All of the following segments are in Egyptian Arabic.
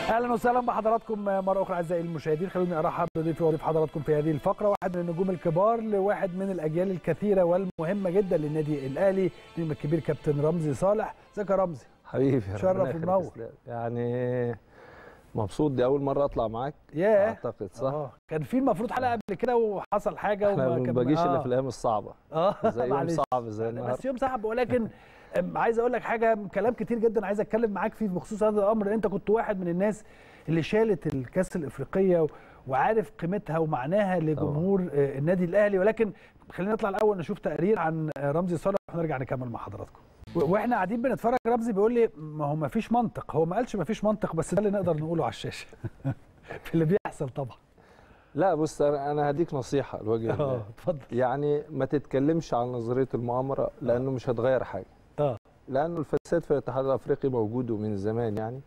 اهلا وسهلا بحضراتكم مره اخرى اعزائي المشاهدين خلوني ارحب بضيفي وضيف حضراتكم في هذه الفقره واحد من النجوم الكبار لواحد من الاجيال الكثيره والمهمه جدا للنادي الاهلي النجم الكبير كابتن رمزي صالح ازيك يا رمزي حبيبي شرف ربنا يخليك ومنور. تسلم. يعني مبسوط دي اول مره اطلع معاك ياه اعتقد صح اه كان في المفروض حلقه قبل كده وحصل حاجه احنا ما كان- بنجيش الا آه. في الايام الصعبه اه زي يوم معلش. صعب زي النهارده بس يوم صعب ولكن أم، عايز اقول لك حاجه كلام كتير جدا عايز اتكلم معاك فيه بخصوص هذا الامر انت كنت واحد من الناس اللي شالت الكاس الافريقيه و- وعارف قيمتها ومعناها لجمهور آه، النادي الاهلي ولكن خلينا نطلع الاول نشوف تقرير عن آه، رمزي صالح ونرجع نكمل مع حضراتكم و- واحنا قاعدين بنتفرج رمزي بيقول لي ما هو ما فيش منطق هو ما قالش ما فيش منطق بس ده اللي نقدر نقوله على الشاشه في اللي بيحصل طبعا لا بص انا انا هديك نصيحه لوجه اه الله اتفضل يعني ما تتكلمش عن نظريه المؤامره لانه مش هتغير حاجه اه لانه الفساد في الاتحاد الافريقي موجود ومن زمان يعني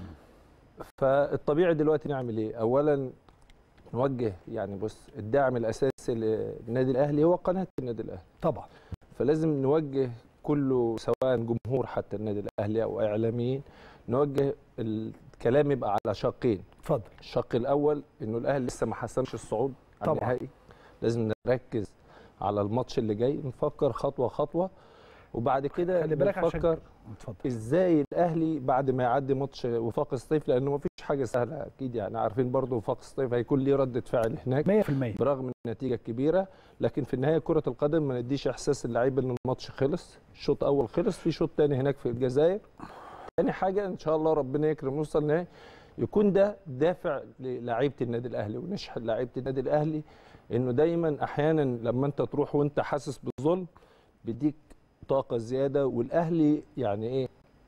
فالطبيعي دلوقتي نعمل ايه اولا نوجه يعني بص الداعم الاساسي للنادي الاهلي هو قناه النادي الاهلي طبعا فلازم نوجه كله سواء جمهور حتى النادي الاهلي او اعلاميين نوجه الكلام يبقى على شقين اتفضل الشق الاول انه الاهلي لسه ما حسمش الصعود على طبعاً. النهائي لازم نركز على الماتش اللي جاي نفكر خطوه خطوه وبعد كده خلي بالك عشان نفكر اتفضل ازاي الاهلي بعد ما يعدي ماتش وفاق الصيف لانه ما فيش حاجه سهله اكيد يعني عارفين برضه وفاق الصيف هيكون ليه رده فعل هناك 100% برغم النتيجه الكبيره لكن في النهايه كره القدم ما نديش احساس اللعيبه ان الماتش خلص الشوط اول خلص في شوط تاني هناك في الجزائر تاني حاجه ان شاء الله ربنا يكرم نوصل النهائي يكون ده دافع للاعيبه النادي الاهلي ونشحن لعيبه النادي الاهلي انه دايما احيانا لما انت تروح وانت حاسس بالظلم بيديك طاقه زياده والاهلي يعني ايه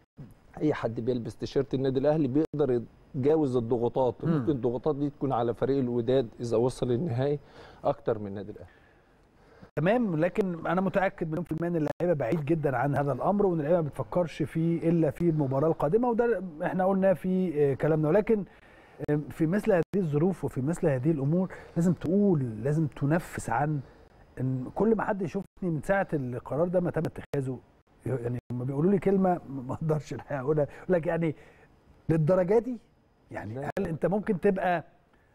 اي حد بيلبس تيشيرت النادي الاهلي بيقدر يتجاوز الضغوطات مم. ممكن الضغوطات دي تكون على فريق الوداد اذا وصل النهائي اكتر من النادي الاهلي تمام لكن انا متاكد مليون في المية ان اللعيبه بعيد جدا عن هذا الامر وان اللعيبه ما بتفكرش فيه الا في المباراه القادمه وده احنا قلناه في آه، كلامنا ولكن آه، في مثل هذه الظروف وفي مثل هذه الامور لازم تقول لازم تنفس عن ان كل ما حد يشوفني من ساعه القرار ده ما تم اتخاذه يعني لما بيقولوا لي كلمه ما اقدرش الحقيقه اقولها يقول لك يعني للدرجه دي يعني لا. هل انت ممكن تبقى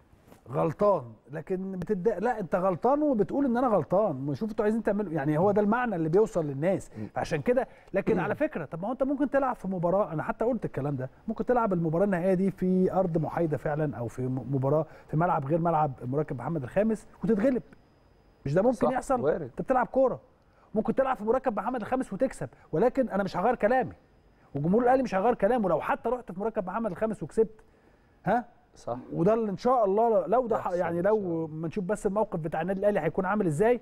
غلطان لكن بتد... لا انت غلطان وبتقول ان انا غلطان ما شوف انتوا عايزين تعملوا يعني هو ده المعنى اللي بيوصل للناس عشان كده لكن على فكره طب ما هو انت ممكن تلعب في مباراه انا حتى قلت الكلام ده ممكن تلعب المباراه النهائيه دي في ارض محايده فعلا او في م- مباراه في ملعب غير ملعب مركب محمد الخامس وتتغلب مش ده ممكن صح، يحصل وارد. انت بتلعب كوره ممكن تلعب في مركب محمد الخامس وتكسب ولكن انا مش هغير كلامي وجمهور الاهلي مش هيغير كلامه لو حتى رحت في مركب محمد الخامس وكسبت ها صح وده اللي ان شاء الله لو ده ح- يحصل يعني إن شاء لو ما نشوف بس الموقف بتاع النادي الاهلي هيكون عامل ازاي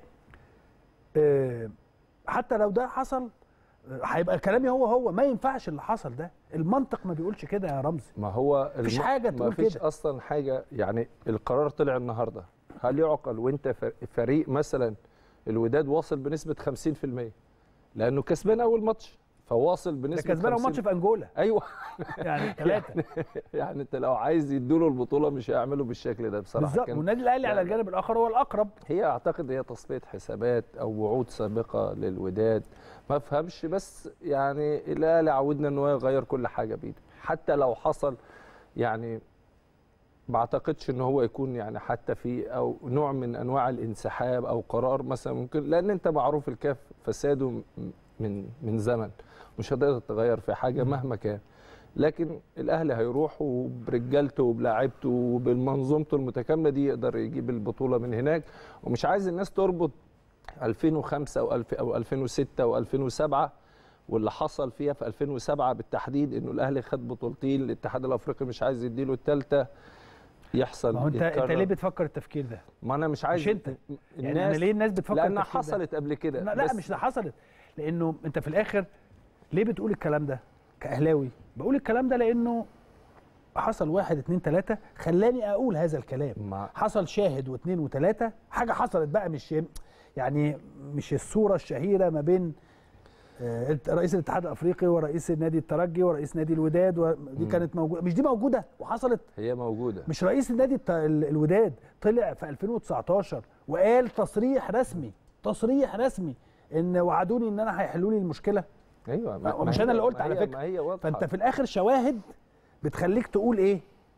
آه، حتى لو ده حصل آه، هيبقى كلامي هو هو ما ينفعش اللي حصل ده المنطق ما بيقولش كده يا رمزي ما هو مفيش الم- حاجة ما تقول فيش كده. اصلا حاجه يعني القرار طلع النهارده هل يعقل وانت ف- فريق مثلا الوداد واصل بنسبه 50% لانه كسبان اول ماتش فواصل ده بنسبه كسبان أول 50 ماتش في انجولا ايوه يعني ثلاثه يعني انت لو عايز يدوا البطوله مش هيعملوا بالشكل ده بصراحه بالظبط كان- والنادي الاهلي على لا. الجانب الاخر هو الاقرب هي اعتقد هي تصفيه حسابات او وعود سابقه للوداد ما افهمش بس يعني الاهلي عودنا ان هو يغير كل حاجه بايده حتى لو حصل يعني ما اعتقدش ان هو يكون يعني حتى في او نوع من انواع الانسحاب او قرار مثلا ممكن لان انت معروف الكاف فساده م- من من زمن مش هتقدر تغير في حاجه مهما كان لكن الاهلي هيروح وبرجالته وبلاعيبته وبالمنظومته المتكامله دي يقدر يجيب البطوله من هناك ومش عايز الناس تربط 2005 او 2000 او 2006 او 2007 واللي حصل فيها في 2007 بالتحديد انه الاهلي خد بطولتين الاتحاد الافريقي مش عايز يديله الثالثه يحصل ما هو انت انت يتكرر. ليه بتفكر التفكير ده؟ ما انا مش عايز مش انت. يعني انا ليه الناس بتفكر لانها التفكير ده؟ حصلت قبل كده لا, لا بس مش ده حصلت لانه انت في الاخر ليه بتقول الكلام ده كاهلاوي بقول الكلام ده لانه حصل واحد اتنين تلاته خلاني اقول هذا الكلام ما حصل شاهد واثنين وثلاثه حاجه حصلت بقى مش يعني مش الصوره الشهيره ما بين آه، رئيس الاتحاد الافريقي ورئيس النادي الترجي ورئيس نادي الوداد و- دي مم. كانت موجوده مش دي موجوده وحصلت هي موجوده مش رئيس النادي الت- ال- الوداد طلع في 2019 وقال تصريح رسمي تصريح رسمي ان وعدوني ان انا هيحلوا لي المشكله ايوه ومش أنا اللي قلت ما على هي- فكرة. ما هي واضحه فانت في الاخر شواهد بتخليك تقول ايه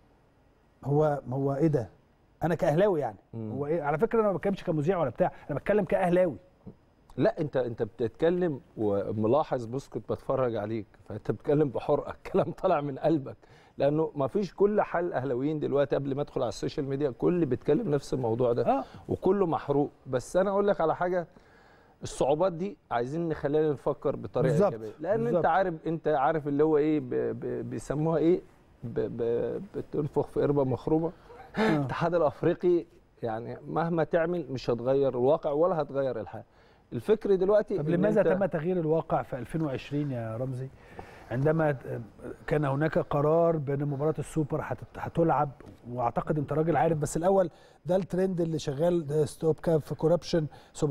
هو هو ايه ده انا كاهلاوي يعني مم. هو ايه على فكره انا ما بتكلمش كمذيع ولا بتاع انا بتكلم كاهلاوي لا انت انت بتتكلم وملاحظ بص كنت بتفرج عليك فانت بتتكلم بحرقه الكلام طالع من قلبك لانه ما فيش كل حال الاهلاويين دلوقتي قبل ما ادخل على السوشيال ميديا كل بيتكلم نفس الموضوع ده اه وكله محروق بس انا اقول لك على حاجه الصعوبات دي عايزين نخلينا نفكر بطريقه بالظبط، ايجابيه لان بالظبط. انت عارف انت عارف اللي هو ايه ب- ب- بيسموها ايه ب- ب- بتنفخ في قربه مخرومه آه. الاتحاد الافريقي يعني مهما تعمل مش هتغير الواقع ولا هتغير الحال الفكر دلوقتي طب إن لماذا أنت- تم تغيير الواقع في 2020 يا رمزي عندما كان هناك قرار بان مباراه السوبر هتت- هتلعب واعتقد انت راجل عارف بس الاول ده الترند اللي شغال ستوب كاف كوربشن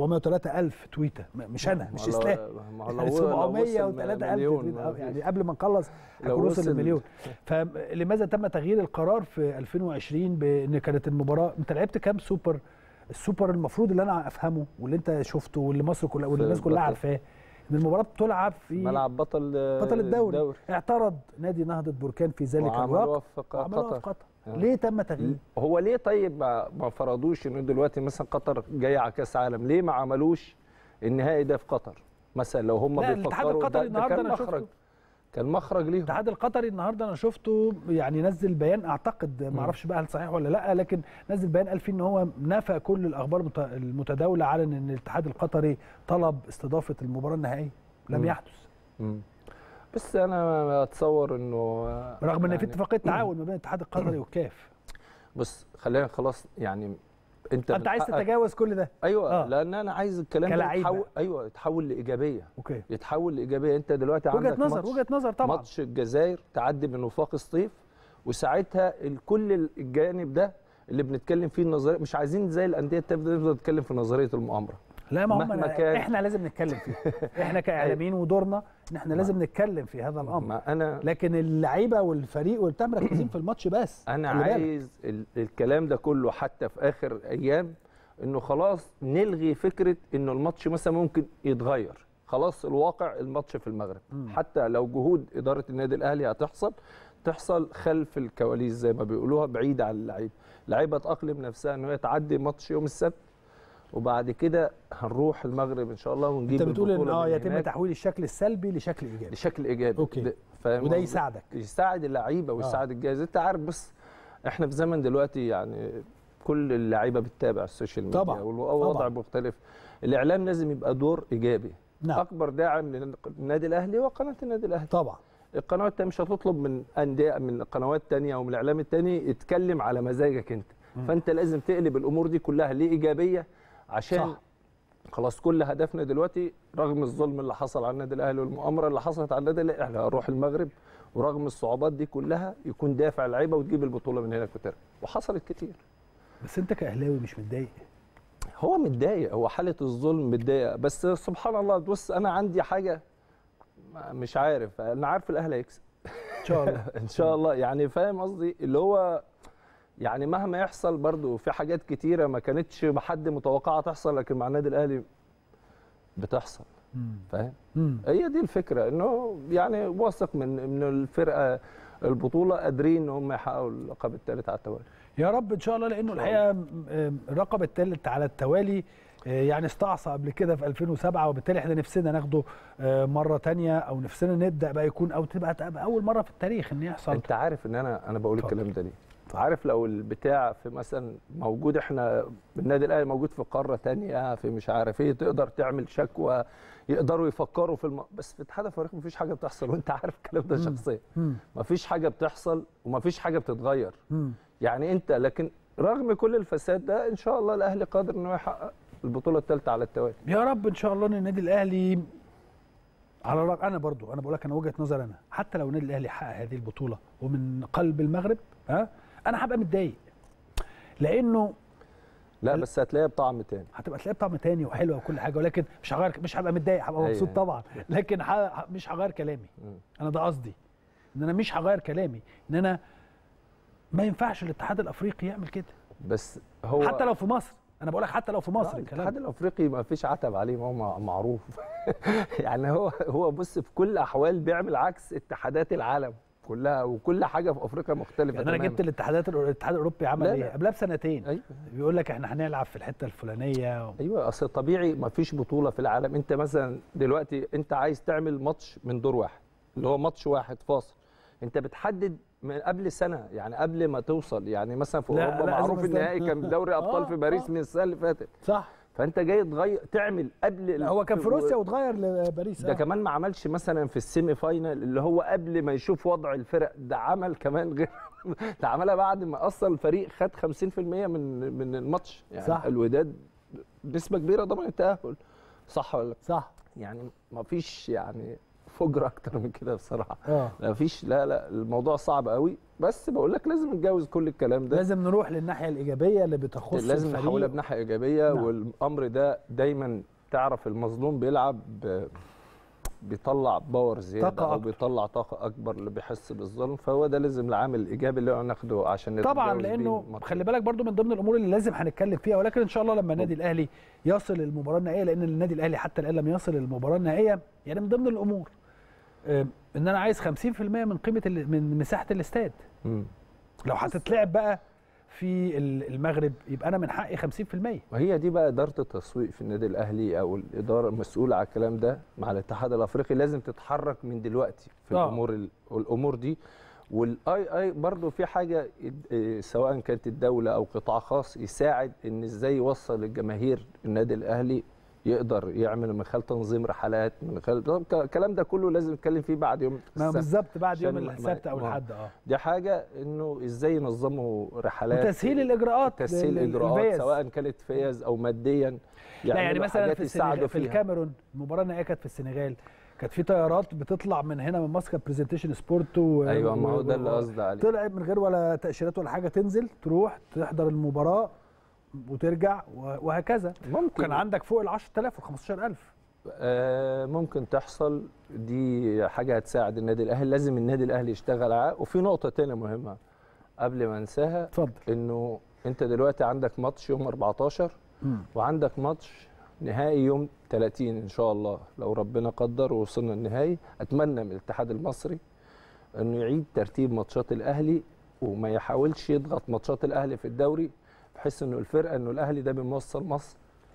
703 الف تويته م- مش انا مش ما لو- اسلام ما هو لو- يعني لو 703 وصل الف مليون، تويتة. ما يعني فيش. قبل ما نخلص لو هيكون وصل وصل- المليون فلماذا تم تغيير القرار في 2020 بان كانت المباراه انت لعبت كام سوبر السوبر المفروض اللي انا افهمه واللي انت شفته واللي مصر كلها واللي في الناس كلها بطل. عارفاه ان المباراه بتلعب في ملعب بطل بطل الدوري, اعترض نادي نهضه بركان في ذلك وعملوها الوقت في وعملوها في قطر قطر آه. ليه تم تغيير هو ليه طيب ما ما فرضوش انه دلوقتي مثلا قطر جايه على كاس عالم ليه ما عملوش النهائي ده في قطر مثلا لو هم لا الاتحاد بيفكروا القطري ده, ده النهارده كان انا مخرج شفته كان مخرج ليهم الاتحاد القطري النهارده انا شفته يعني نزل بيان اعتقد ما اعرفش بقى هل صحيح ولا لا لكن نزل بيان قال فيه ان هو نفى كل الاخبار المت- المتداوله على ان الاتحاد القطري طلب استضافه المباراه النهائيه لم مم. يحدث مم. بس انا اتصور انه رغم ان في يعني اتفاقيه تعاون ما بين الاتحاد القطري والكاف بص خلينا خلاص يعني انت انت عايز بتحقق- تتجاوز كل ده ايوه آه. آه. لان انا عايز الكلام ده كلاعب يتحول بقى. ايوه يتحول لايجابيه اوكي يتحول لايجابيه انت دلوقتي وجهه عندك نظر ماتش وجهه نظر طبعا ماتش الجزائر تعدي من وفاق الصيف وساعتها كل الجانب ده اللي بنتكلم فيه النظريه مش عايزين زي الانديه تبدا نفضل نتكلم في نظريه المؤامره لا ما هم مهما أنا- كان. احنا لازم نتكلم فيه احنا كاعلاميين ودورنا ان احنا لازم نتكلم في هذا الامر ما انا لكن اللعيبه والفريق والبتاع مركزين في الماتش بس انا خلي بالك. عايز ال- الكلام ده كله حتى في اخر ايام انه خلاص نلغي فكره انه الماتش مثلا ممكن يتغير خلاص الواقع الماتش في المغرب مم. حتى لو جهود اداره النادي الاهلي هتحصل تحصل خلف الكواليس زي ما بيقولوها بعيد عن اللعيبه اللعيبه تاقلم نفسها ان هي تعدي ماتش يوم السبت وبعد كده هنروح المغرب ان شاء الله ونجيب انت بتقول ان البطولة اه من يتم هناك تحويل الشكل السلبي لشكل ايجابي بشكل ايجابي أوكي. ده- فاهم وده قصدي؟ يساعدك يساعد اللعيبه ويساعد الجهاز انت عارف بس احنا في زمن دلوقتي يعني كل اللعيبه بتتابع السوشيال ميديا طبعاً، والوضع طبعاً. مختلف الاعلام لازم يبقى دور ايجابي نعم اكبر داعم للنادي الاهلي وقناه النادي الاهلي طبعا القنوات التانية مش هتطلب من انديه من قنوات تانية او من الاعلام التاني يتكلم على مزاجك انت مم. فانت لازم تقلب الامور دي كلها لايجابيه عشان صح. خلاص كل هدفنا دلوقتي رغم الظلم اللي حصل على النادي الاهلي والمؤامره اللي حصلت على النادي الاهلي احنا هنروح المغرب ورغم الصعوبات دي كلها يكون دافع اللعيبه وتجيب البطوله من هناك وترجع وحصلت كتير بس انت كاهلاوي مش متضايق هو متضايق هو حاله الظلم متضايق بس سبحان الله بص انا عندي حاجه ما- مش عارف انا عارف الاهلي هيكسب ان شاء الله ان شاء الله يعني فاهم قصدي اللي هو يعني مهما يحصل برضو في حاجات كتيره ما كانتش حد متوقعه تحصل لكن مع النادي الاهلي بتحصل مم. فاهم مم. هي دي الفكره انه يعني واثق من من الفرقه البطوله قادرين ان هم يحققوا اللقب الثالث على التوالي يا رب ان شاء الله لانه شاء الحقيقه م- الرقم الثالث على التوالي آه، يعني استعصى قبل كده في 2007 وبالتالي احنا نفسنا ناخده آه، مره تانية او نفسنا نبدا بقى يكون او تبقى تبقى اول مره في التاريخ ان يحصل انت عارف ان انا انا بقول اتفضل. الكلام ده ليه عارف لو البتاع في مثلا موجود احنا النادي الاهلي موجود في قاره تانية في مش عارف ايه تقدر تعمل شكوى يقدروا يفكروا في الم... بس في اتحاد الفريق مفيش حاجه بتحصل وانت عارف الكلام ده مم. شخصيا مم. مفيش حاجه بتحصل ومفيش حاجه بتتغير مم. يعني انت لكن رغم كل الفساد ده ان شاء الله الاهلي قادر انه يحقق البطوله الثالثه على التوالي يا رب ان شاء الله ان النادي الاهلي على رأي انا برضو انا بقول لك انا وجهه نظر انا حتى لو النادي الاهلي حقق هذه البطوله ومن قلب المغرب ها انا هبقى متضايق لانه لا ال- بس هتلاقيها بطعم تاني هتبقى تلاقي بطعم تاني وحلوه وكل حاجه ولكن مش هغير مش هبقى متضايق هبقى أيوة. مبسوط طبعا لكن ح... مش هغير كلامي مم. انا ده قصدي ان انا مش هغير كلامي ان انا ما ينفعش الاتحاد الافريقي يعمل كده بس هو حتى لو في مصر انا بقول لك حتى لو في مصر لا، الكلام الاتحاد الافريقي ما فيش عتب عليه ما هو مع- معروف يعني هو هو بص في كل الاحوال بيعمل عكس اتحادات العالم كلها وكل حاجه في افريقيا مختلفه يعني انا تماماً. جبت الاتحادات الاتحاد الاوروبي عمل لا، ايه لا. قبلها بسنتين ايوه بيقول لك احنا هنلعب في الحته الفلانيه ايوه اصل طبيعي ما فيش بطوله في العالم انت مثلا دلوقتي انت عايز تعمل ماتش من دور واحد اللي هو ماتش واحد فاصل انت بتحدد من قبل سنه يعني قبل ما توصل يعني مثلا في لا، اوروبا لا، معروف لازم النهائي كان دوري ابطال آه، في باريس آه. من السنه اللي فاتت صح فانت جاي تغير تعمل قبل لا هو كان في روسيا واتغير لباريس ده آه. كمان ما عملش مثلا في السيمي فاينل اللي هو قبل ما يشوف وضع الفرق ده عمل كمان غير ده عملها بعد ما اصلا الفريق خد 50% من من الماتش يعني صح. الوداد نسبه كبيره ضمن التاهل صح ولا لا؟ صح يعني ما فيش يعني فجر اكتر من كده بصراحه اه لا فيش لا لا الموضوع صعب قوي بس بقول لك لازم نتجاوز كل الكلام ده لازم نروح للناحيه الايجابيه اللي بتخص لازم الفريق. نحولها بناحيه ايجابيه نعم. والامر ده دايما تعرف المظلوم بيلعب ب- بيطلع باور زياده طاقة او أكتر. بيطلع طاقه اكبر اللي بيحس بالظلم فهو ده لازم العامل الايجابي اللي ناخده عشان طبعا نتجاوز بيه لانه الماتش. خلي بالك برضو من ضمن الامور اللي لازم هنتكلم فيها ولكن ان شاء الله لما النادي الاهلي يصل للمباراه النهائيه لان النادي الاهلي حتى الان لم يصل للمباراه النهائيه يعني من ضمن الامور آه، ان انا عايز 50% من قيمه ال- من مساحه الاستاد مم. لو هتتلعب بقى في ال- المغرب يبقى انا من حقي 50% وهي دي بقى اداره التسويق في النادي الاهلي او الاداره المسؤوله على الكلام ده مع الاتحاد الافريقي لازم تتحرك من دلوقتي في آه. الامور ال- الامور دي والاي اي برضو في حاجه إيه، سواء كانت الدوله او قطاع خاص يساعد ان ازاي يوصل الجماهير النادي الاهلي يقدر يعمل من خلال تنظيم رحلات من خلال طب الكلام ده كله لازم نتكلم فيه بعد يوم ما السبت. بالظبط بعد يوم عشان ما- السبت او ما- الحد اه دي حاجه انه ازاي ينظموا رحلات وتسهيل الاجراءات تسهيل لل- الاجراءات الفيز. سواء كانت فيز او ماديا لا يعني يعملوا مثلا حاجات في يساعدوا السنغال في فيها. الكاميرون المباراه النهائيه كانت في السنغال كانت في طيارات بتطلع من هنا من ماسكه برزنتيشن سبورت و... ايوه ما هو و- ده اللي و- قصدي عليه طلعت من غير ولا تاشيرات ولا حاجه تنزل تروح تحضر المباراه وترجع و- وهكذا ممكن كان عندك فوق ال 10000 وال 15000 آه ممكن تحصل دي حاجه هتساعد النادي الاهلي لازم النادي الاهلي يشتغل عليها وفي نقطه تانية مهمه قبل ما انساها اتفضل انه انت دلوقتي عندك ماتش يوم 14 وعندك ماتش نهائي يوم 30 ان شاء الله لو ربنا قدر ووصلنا النهائي اتمنى من الاتحاد المصري انه يعيد ترتيب ماتشات الاهلي وما يحاولش يضغط ماتشات الاهلي في الدوري بحيث انه الفرقه انه الاهلي ده بيمثل مصر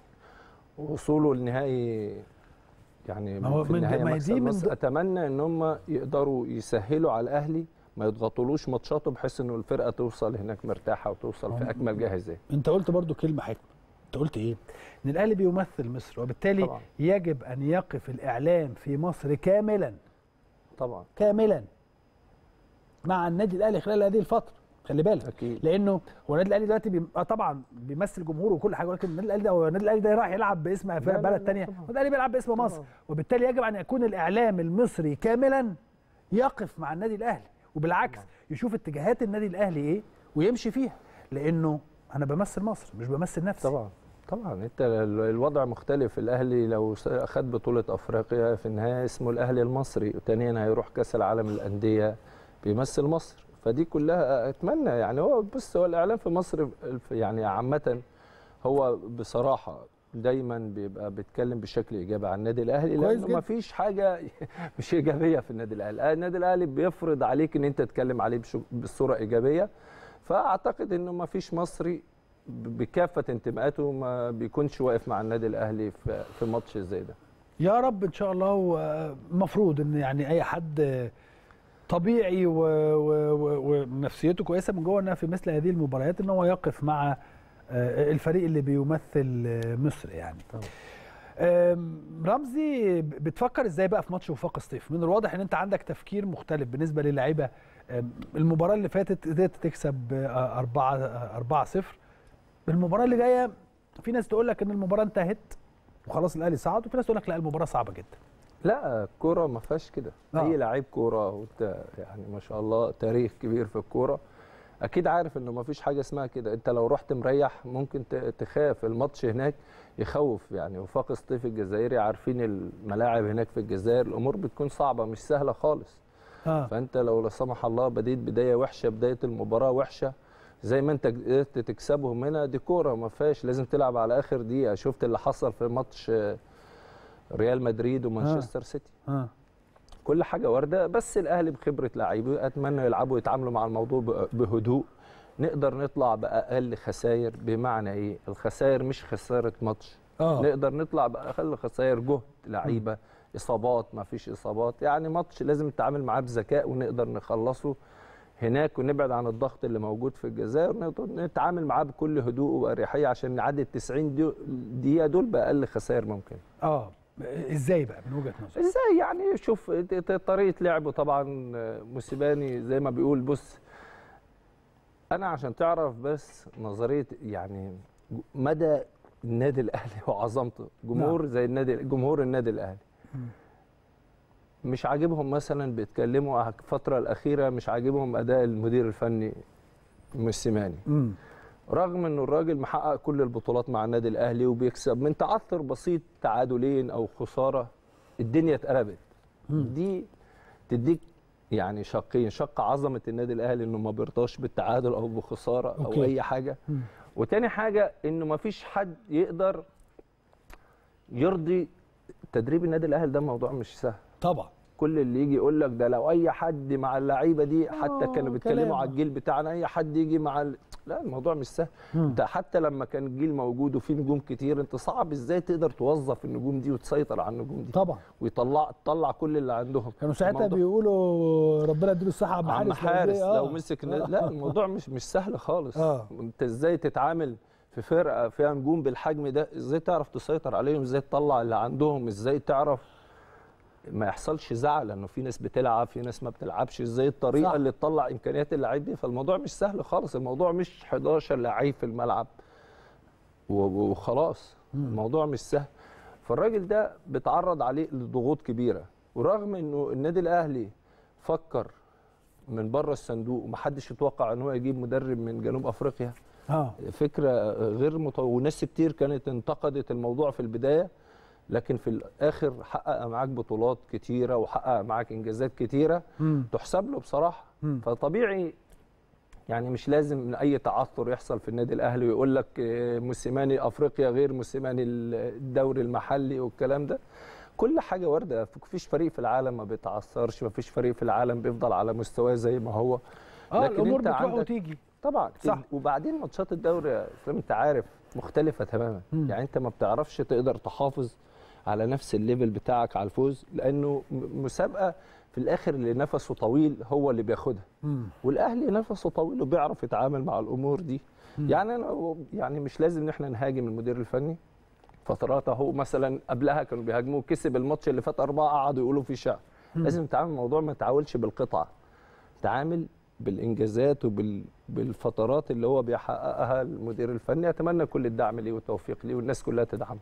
ووصوله للنهائي يعني ما هو في من- النهايه ما هي مكسب دي من مصر ض- اتمنى ان هم يقدروا يسهلوا على الاهلي ما يضغطولوش ماتشاته بحيث انه الفرقه توصل هناك مرتاحه وتوصل في هم- اكمل جاهزيه انت قلت برضو كلمه حكمه انت قلت ايه ان الاهلي بيمثل مصر وبالتالي طبعا. يجب ان يقف الاعلام في مصر كاملا طبعا كاملا مع النادي الاهلي خلال هذه الفتره خلي بالك اكيد لانه هو النادي الاهلي دلوقتي بي... آه طبعا بيمثل جمهوره وكل حاجه ولكن النادي الاهلي ده هو النادي الاهلي ده راح يلعب باسم لا، فرق لا، بلد لا، ثانيه طبعاً. النادي الاهلي بيلعب باسم مصر طبعاً. وبالتالي يجب ان يكون الاعلام المصري كاملا يقف مع النادي الاهلي وبالعكس يشوف اتجاهات النادي الاهلي ايه ويمشي فيها لانه انا بمثل مصر مش بمثل نفسي طبعا طبعا انت ال- الوضع مختلف الاهلي لو س- خد بطوله افريقيا في النهايه اسمه الاهلي المصري وثانيا هيروح كاس العالم للانديه بيمثل مصر فدي كلها اتمنى يعني هو بص هو الاعلام في مصر الف- يعني عامه هو بصراحه دايما بيبقى بيتكلم بشكل ايجابي عن النادي الاهلي كويس لانه جدا. ما فيش حاجه مش ايجابيه في النادي الاهلي النادي الاهلي بيفرض عليك ان انت تتكلم عليه بشو- بصوره ايجابيه فاعتقد انه ما فيش مصري ب- بكافه انتماءاته ما بيكونش واقف مع النادي الاهلي في في ماتش زي ده يا رب ان شاء الله ومفروض ان يعني اي حد طبيعي و- و- و- ونفسيته كويسه من جوه انها في مثل هذه المباريات ان هو يقف مع آه، الفريق اللي بيمثل آه، مصر يعني طبعا. آم، رمزي بتفكر ازاي بقى في ماتش وفاق سطيف من الواضح ان انت عندك تفكير مختلف بالنسبه للعيبه آم، المباراه اللي فاتت قدرت تكسب 4 4 0 المباراه اللي جايه في ناس تقول لك ان المباراه انتهت وخلاص الاهلي صعد وفي ناس تقول لك لا المباراه صعبه جدا لا الكوره ما فيهاش كده آه. اي لعيب كوره وانت يعني ما شاء الله تاريخ كبير في الكوره اكيد عارف انه ما فيش حاجه اسمها كده انت لو رحت مريح ممكن ت- تخاف الماتش هناك يخوف يعني وفاق سطيف الجزائري عارفين الملاعب هناك في الجزائر الامور بتكون صعبه مش سهله خالص اه فانت لو لا سمح الله بديت بدايه وحشه بدايه المباراه وحشه زي ما انت قدرت تكسبهم هنا دي كوره ما فيهاش لازم تلعب على اخر دقيقه شفت اللي حصل في ماتش آه، ريال مدريد ومانشستر سيتي اه كل حاجه وارده بس الاهلي بخبره لعيبه اتمنى يلعبوا يتعاملوا مع الموضوع ب- بهدوء نقدر نطلع باقل خسائر بمعنى ايه الخسائر مش خساره ماتش اه نقدر نطلع باقل خسائر جهد لعيبه اصابات ما فيش اصابات يعني ماتش لازم نتعامل معاه بذكاء ونقدر نخلصه هناك ونبعد عن الضغط اللي موجود في الجزائر ونقدر نتعامل معاه بكل هدوء واريحيه عشان نعدي ال 90 دي- دقيقه دول باقل خسائر ممكن اه ازاي بقى من وجهه نظرك ازاي يعني شوف ت- ت- طريقه لعبه طبعا موسيباني زي ما بيقول بص انا عشان تعرف بس نظريه يعني مدى النادي الاهلي وعظمته جمهور زي النادي جمهور النادي الاهلي مش عاجبهم مثلا بيتكلموا الفتره الاخيره مش عاجبهم اداء المدير الفني موسيماني امم رغم انه الراجل محقق كل البطولات مع النادي الاهلي وبيكسب من تعثر بسيط تعادلين او خساره الدنيا اتقلبت دي تديك يعني شقين شق عظمه النادي الاهلي انه ما بيرضاش بالتعادل او بخساره او أوكي. اي حاجه مم. وتاني حاجه انه ما فيش حد يقدر يرضي تدريب النادي الاهلي ده موضوع مش سهل طبعا كل اللي يجي يقول لك ده لو اي حد مع اللعيبه دي حتى آه، كانوا بيتكلموا كلام. على الجيل بتاعنا اي حد يجي مع ال... لا الموضوع مش سهل مم. انت حتى لما كان الجيل موجود وفي نجوم كتير انت صعب ازاي تقدر توظف النجوم دي وتسيطر على النجوم دي طبعا ويطلع تطلع كل اللي عندهم كانوا ساعتها الموضوع- بيقولوا ربنا يديله الصحه عم حارس عم لو حارس جه، آه. لو مسك النادي- لا الموضوع مش مش سهل خالص آه. انت ازاي تتعامل في فرقه فيها نجوم بالحجم ده ازاي تعرف تسيطر عليهم ازاي تطلع اللي عندهم ازاي تعرف ما يحصلش زعل لانه في ناس بتلعب في ناس ما بتلعبش ازاي الطريقه صح. صح. اللي تطلع امكانيات اللعيب دي فالموضوع مش سهل خالص الموضوع مش 11 لعيب في الملعب و- و- وخلاص الموضوع مش سهل فالراجل ده بيتعرض عليه لضغوط كبيره ورغم انه النادي الاهلي فكر من بره الصندوق ومحدش يتوقع ان هو يجيب مدرب من جنوب افريقيا اه فكره غير مت... وناس كتير كانت انتقدت الموضوع في البدايه لكن في الاخر حقق معاك بطولات كتيره وحقق معاك انجازات كتيره مم. تحسب له بصراحه مم. فطبيعي يعني مش لازم من اي تعثر يحصل في النادي الاهلي ويقول لك آه، موسيماني افريقيا غير موسيماني الدوري المحلي والكلام ده كل حاجه وارده مفيش فريق في العالم ما بيتعثرش مفيش فريق في العالم بيفضل على مستواه زي ما هو اه لكن الامور انت بتروح عندك- وتيجي طبعا صح. وبعدين ماتشات الدوري يا اسلام انت عارف مختلفه تماما مم. يعني انت ما بتعرفش تقدر تحافظ على نفس الليفل بتاعك على الفوز لانه م- مسابقه في الاخر اللي نفسه طويل هو اللي بياخدها مم. والاهلي نفسه طويل وبيعرف يتعامل مع الامور دي يعني انا يعني مش لازم ان احنا نهاجم المدير الفني فترات اهو مثلا قبلها كانوا بيهاجموه كسب الماتش اللي فات اربعه قعدوا يقولوا فيه شعر لازم نتعامل الموضوع ما تعاملش بالقطعه تعامل بالانجازات وبالفترات اللي هو بيحققها المدير الفني اتمنى كل الدعم ليه والتوفيق ليه والناس كلها تدعمه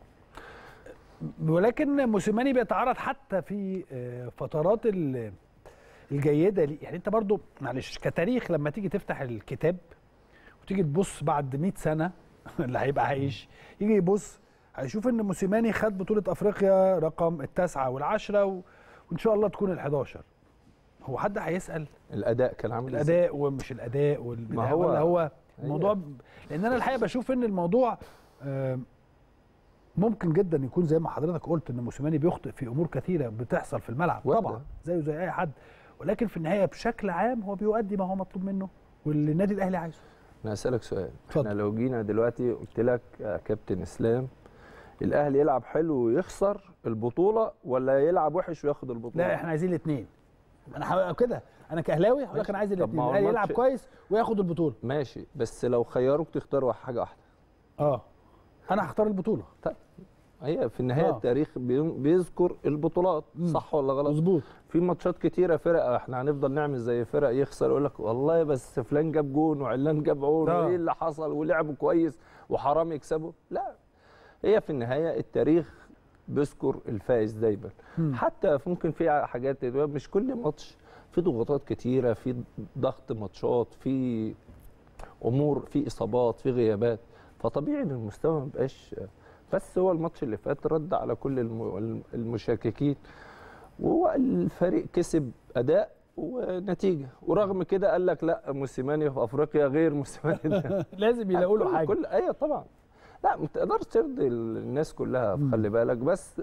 ولكن موسيماني بيتعرض حتى في آه، فترات ال- الجيده ليه يعني انت برضو معلش كتاريخ لما تيجي تفتح الكتاب وتيجي تبص بعد 100 سنه اللي هيبقى عايش يجي يبص هيشوف ان موسيماني خد بطوله افريقيا رقم التاسعه والعشره و... وان شاء الله تكون ال11 هو حد هيسال الاداء كان عامل ازاي الاداء ومش الاداء والبتاع ما هو- ولا هو الموضوع لان انا الحقيقه بشوف ان الموضوع آه، ممكن جدا يكون زي ما حضرتك قلت ان موسيماني بيخطئ في امور كثيره بتحصل في الملعب وارد. طبعا زيه زي اي حد ولكن في النهايه بشكل عام هو بيؤدي ما هو مطلوب منه واللي النادي الاهلي عايزه انا هسالك سؤال اتفضل. احنا لو جينا دلوقتي قلت لك يا كابتن اسلام الاهلي يلعب حلو ويخسر البطوله ولا يلعب وحش وياخد البطوله لا احنا عايزين الاثنين انا هبقى كده انا كاهلاوي هقول لك انا عايز طب ما الاثنين هو الاهلي يلعب الماتش- كويس وياخد البطوله ماشي بس لو خيروك تختار حاجه واحده اه انا هختار البطوله طيب هي في النهايه آه. آه. التاريخ بي- بيذكر البطولات مم. صح ولا غلط مظبوط في ماتشات كتيره فرق احنا هنفضل نعمل زي فرق يخسر يقول لك والله بس فلان جاب جون وعلان جاب جون آه. وايه اللي حصل ولعبوا كويس وحرام يكسبوا لا هي في النهايه التاريخ بيذكر الفائز دايما مم. حتى ممكن في حاجات مش كل ماتش في ضغوطات كتيره في ضغط ماتشات في امور في اصابات في غيابات فطبيعي ان المستوى ما بقاش بس هو الماتش اللي فات رد على كل الم- المشككين وهو الفريق كسب اداء ونتيجه ورغم كده قال لك لا موسيماني في افريقيا غير موسيماني لازم يلاقوا له كل- حاجه كل ايوه طبعا لا ما تقدرش ترضي الناس كلها مم. خلي بالك بس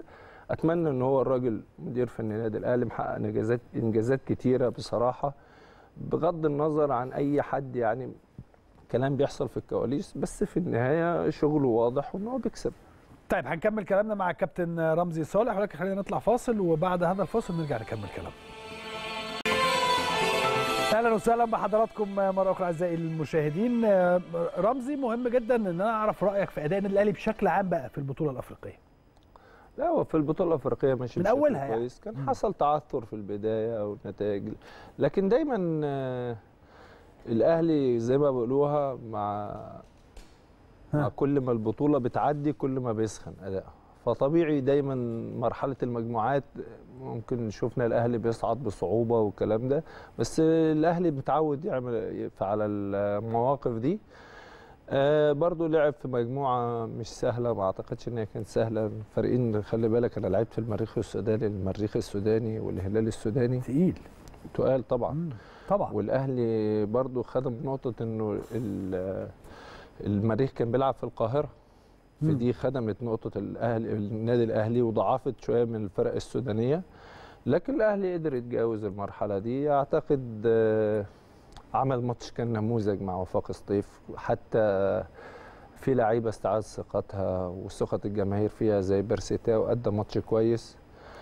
اتمنى ان هو الراجل مدير فني النادي الاهلي محقق انجازات انجازات كتيره بصراحه بغض النظر عن اي حد يعني كلام بيحصل في الكواليس بس في النهايه شغله واضح وان هو بيكسب طيب هنكمل كلامنا مع الكابتن رمزي صالح ولكن خلينا نطلع فاصل وبعد هذا الفاصل نرجع نكمل كلامنا اهلا وسهلا بحضراتكم مره اخرى اعزائي المشاهدين رمزي مهم جدا ان انا اعرف رايك في اداء النادي الاهلي بشكل عام بقى في البطوله الافريقيه لا هو في البطوله الافريقيه ماشي من بشكل أولها يعني. كويس كان مم. حصل تعثر في البدايه او النتائج لكن دايما آه، الاهلي زي ما بيقولوها مع مع ها. كل ما البطوله بتعدي كل ما بيسخن اداءها فطبيعي دايما مرحله المجموعات ممكن شفنا الاهلي بيصعد بصعوبه والكلام ده بس الاهلي متعود يعمل على المواقف دي آه برضو لعب في مجموعه مش سهله ما اعتقدش ان هي كانت سهله فريقين خلي بالك انا لعبت في المريخ السوداني المريخ السوداني والهلال السوداني تقيل تقال طبعا مم. طبعا والاهلي برضو خدم نقطه انه ال- المريخ كان بيلعب في القاهره مم. فدي خدمت نقطه الاهلي النادي الاهلي وضعفت شويه من الفرق السودانيه لكن الاهلي قدر يتجاوز المرحله دي اعتقد آه، عمل ماتش كان نموذج مع وفاق سطيف حتى في لعيبه استعاد ثقتها وثقه الجماهير فيها زي بيرسيتا وادى ماتش كويس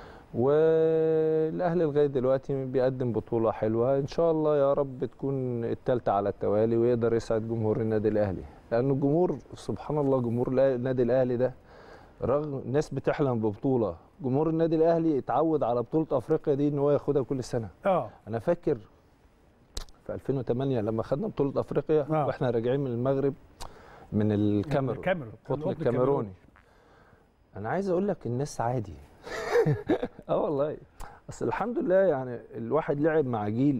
والاهلي لغايه دلوقتي بيقدم بطوله حلوه ان شاء الله يا رب تكون الثالثه على التوالي ويقدر يسعد جمهور النادي الاهلي لان الجمهور سبحان الله جمهور الأهلي- النادي الاهلي ده رغم الناس بتحلم ببطوله جمهور النادي الاهلي اتعود على بطوله افريقيا دي ان هو ياخدها كل سنه اه انا فاكر في 2008 لما خدنا بطوله افريقيا آه. واحنا راجعين من المغرب من الكاميرون الكاميرون القطن القطن الكاميروني انا عايز اقول لك الناس عادي اه والله اصل الحمد لله يعني الواحد لعب مع جيل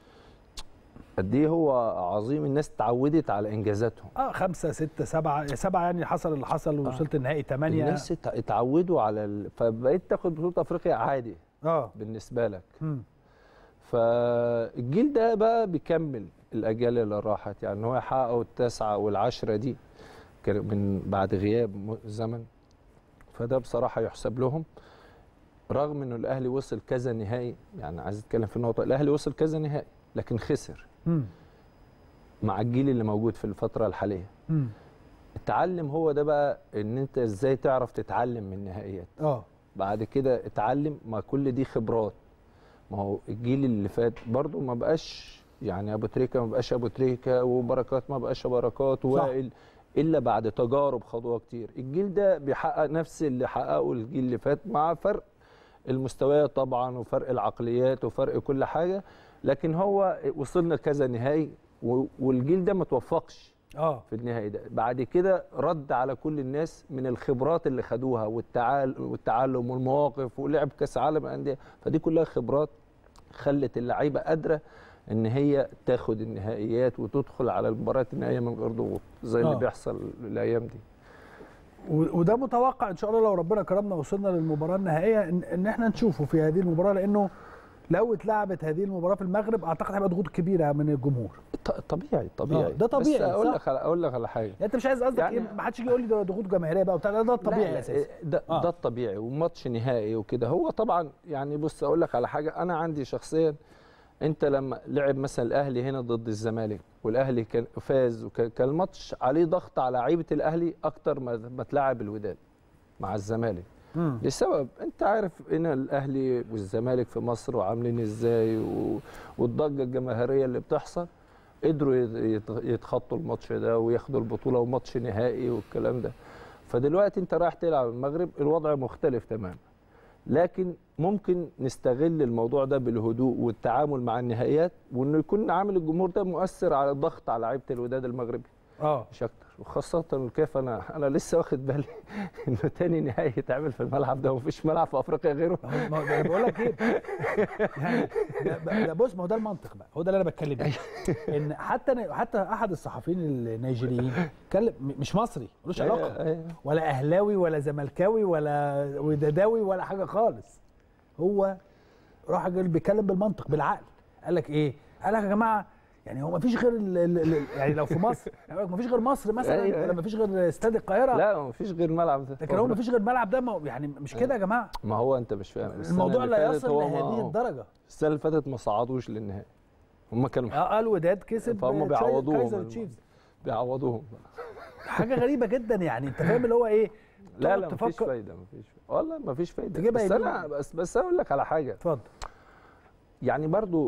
قد ايه هو عظيم الناس اتعودت على انجازاتهم اه خمسة ستة سبعة سبعة يعني حصل اللي حصل ووصلت النهائي ثمانية الناس ات- اتعودوا على ال... فبقيت تاخد بطوله افريقيا عادي اه بالنسبه لك مم. فالجيل ده بقى بيكمل الاجيال اللي راحت يعني هو يحققوا التاسعه والعشره دي كان من بعد غياب م- زمن فده بصراحه يحسب لهم رغم انه الاهلي وصل كذا نهائي يعني عايز اتكلم في النقطه الاهلي وصل كذا نهائي لكن خسر مم. مع الجيل اللي موجود في الفتره الحاليه مم. التعلم هو ده بقى ان انت ازاي تعرف تتعلم من النهائيات اه بعد كده اتعلم ما كل دي خبرات ما هو الجيل اللي فات برضو ما بقاش يعني ابو تريكه ما بقاش ابو تريكه وبركات ما بقاش بركات ووائل الا بعد تجارب خدوها كتير الجيل ده بيحقق نفس اللي حققه الجيل اللي فات مع فرق المستويات طبعا وفرق العقليات وفرق كل حاجه لكن هو وصلنا كذا نهائي و- والجيل ده ما توفقش اه في النهائي ده بعد كده رد على كل الناس من الخبرات اللي خدوها والتعال والتعلم والمواقف ولعب كاس عالم الانديه فدي كلها خبرات خلت اللعيبه قادره ان هي تاخد النهائيات وتدخل على المباريات النهائيه من غير ضغوط زي اللي آه. بيحصل الايام دي و- وده متوقع ان شاء الله لو ربنا كرمنا وصلنا للمباراه النهائيه ان, إن احنا نشوفه في هذه المباراه لانه لو اتلعبت هذه المباراه في المغرب اعتقد هيبقى ضغوط كبيره من الجمهور ط- طبيعي طبيعي آه، ده طبيعي، بس اقول صح. لك على اقول لك على حاجه يعني انت مش عايز قصدك يعني- ايه ما حدش يجي يقول لي ده ضغوط جماهيريه بقى وبتاع لا، ده الطبيعي لا، لا، الاساسي ده آه. ده الطبيعي وماتش نهائي وكده هو طبعا يعني بص اقول لك على حاجه انا عندي شخصيا انت لما لعب مثلا الاهلي هنا ضد الزمالك والاهلي كان فاز وكان كان الماتش عليه ضغط على لعيبه الاهلي اكتر ما ما تلعب الوداد مع الزمالك مم. لسبب انت عارف هنا الاهلي والزمالك في مصر وعاملين ازاي و... والضجه الجماهيريه اللي بتحصل قدروا يت- يت- يتخطوا الماتش ده وياخدوا البطوله وماتش نهائي والكلام ده فدلوقتي انت رايح تلعب المغرب الوضع مختلف تماما لكن ممكن نستغل الموضوع ده بالهدوء والتعامل مع النهائيات وانه يكون عامل الجمهور ده مؤثر على الضغط على لعيبه الوداد المغربي اه مش اكتر وخاصه الكاف انا انا لسه واخد بالي انه تاني نهائي يتعمل في الملعب ده ومفيش ملعب في افريقيا غيره ما هو- ما هو- انا بقول لك ايه يعني ده- ده بص ما هو ده المنطق بقى هو ده اللي انا بتكلم فيه ان حتى حتى احد الصحفيين النيجيريين اتكلم م- مش مصري ملوش علاقه أيوة، أيوة. ولا اهلاوي ولا زملكاوي ولا وداداوي ولا حاجه خالص هو راح جاي بيتكلم بالمنطق بالعقل قال لك ايه قال لك يا جماعه يعني هو ما فيش غير ال ال ال يعني لو في مصر يعني ما فيش غير مصر مثلا أيوة، ولا أيوة. ما فيش غير استاد القاهره لا ما فيش غير الملعب ده لكن هو ما فيش غير الملعب ده ما يعني مش كده يا جماعه ما هو انت مش فاهم السنة الموضوع اللي لا فاتت يصل هو ما- لهذه الدرجه السنه اللي فاتت ما صعدوش للنهائي هم كانوا اه الوداد كسب فهم تشاي- بيعوضوهم كايزر الم- تشيفز بيعوضوهم حاجه غريبه جدا يعني انت فاهم اللي هو ايه لا تقعد لا مفيش تفكر- فايده مفيش والله مفيش فايده تجيبها بس يمين. انا بس بس اقول لك على حاجه اتفضل يعني برضو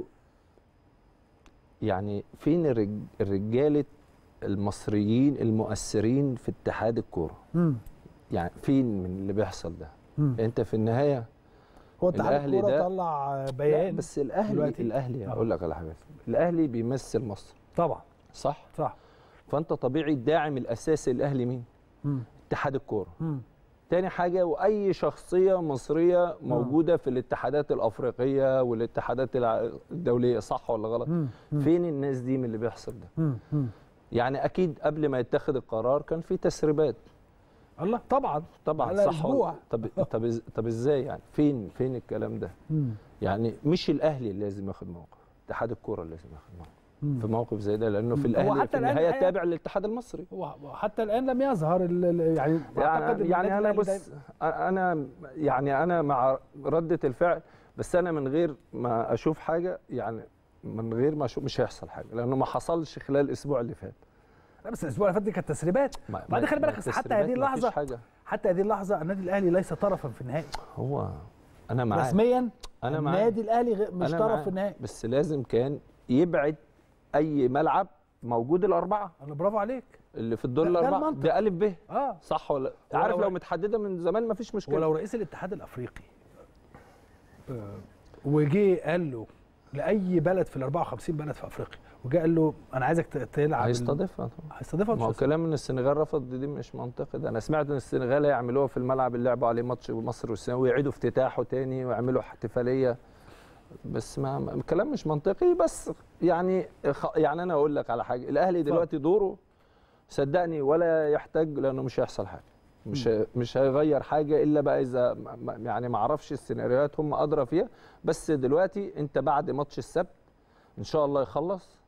يعني فين الرج- الرجاله المصريين المؤثرين في اتحاد الكوره امم يعني فين من اللي بيحصل ده امم انت في النهايه هو اتحاد الأهلي الكوره ده- طلع لا بيان بس الاهلي دلوقتي. الاهلي آه. اقول لك على حاجه الاهلي بيمثل مصر طبعا صح صح فانت طبيعي الداعم الاساسي للاهلي مين امم اتحاد الكوره امم تاني حاجة وأي شخصية مصرية موجودة في الاتحادات الأفريقية والاتحادات الع- الدولية صح ولا غلط؟ امم فين الناس دي من اللي بيحصل ده؟ امم يعني أكيد قبل ما يتخذ القرار كان في تسريبات الله طبعا طبعا على صح أسبوع. ولا- طب طب إز- طب ازاي يعني؟ فين فين الكلام ده؟ امم يعني مش الأهلي اللي لازم ياخد موقف، اتحاد الكورة اللي لازم ياخد موقف مم. في موقف زي ده لأنه في مم. هو الأهلي حتى في الآن النهاية الحقيقة- تابع للاتحاد المصري هو حتى الان لم يظهر ال- ال- يعني أعتقد إن يعني يعني النادي انا الأهلي بص دايما- انا يعني انا مع رده الفعل بس انا من غير ما اشوف حاجه يعني من غير ما اشوف مش هيحصل حاجه لانه ما حصلش خلال الاسبوع اللي فات لا بس الاسبوع اللي فات دي كانت تسريبات ما- بعدين ما- خلي ما بالك أصل حتى التسريبات هذه ما فيش اللحظة حاجه حتى هذه اللحظه النادي الاهلي ليس طرفا في النهائي هو انا معاك رسميا انا معاك النادي الاهلي غ- مش أنا طرف معاك. في النهائي بس لازم كان يبعد اي ملعب موجود الاربعه انا برافو عليك اللي في الدور ده- ده الاربعه المنطق. ده الف ب اه صح ولا ولو- عارف لو متحدده من زمان ما فيش مشكله ولو رئيس الاتحاد الافريقي آه، وجي قال له لاي بلد في ال 54 بلد في افريقيا وجا قال له انا عايزك ت- تلعب ال- هيستضيفها طبعا هيستضيفها ما هو ولا كلام ان السنغال رفض دي مش منطقي ده انا سمعت ان السنغال هيعملوها في الملعب اللي لعبوا عليه ماتش مصر والسنغال ويعيدوا افتتاحه تاني ويعملوا احتفاليه بس ما ما- الكلام مش منطقي بس يعني خ- يعني انا اقول لك على حاجه الاهلي دلوقتي دوره صدقني ولا يحتاج لانه مش هيحصل حاجه مش هي- مش هيغير حاجه الا بقى اذا ما- ما- يعني ما اعرفش السيناريوهات هم ادرى فيها بس دلوقتي انت بعد ماتش السبت ان شاء الله يخلص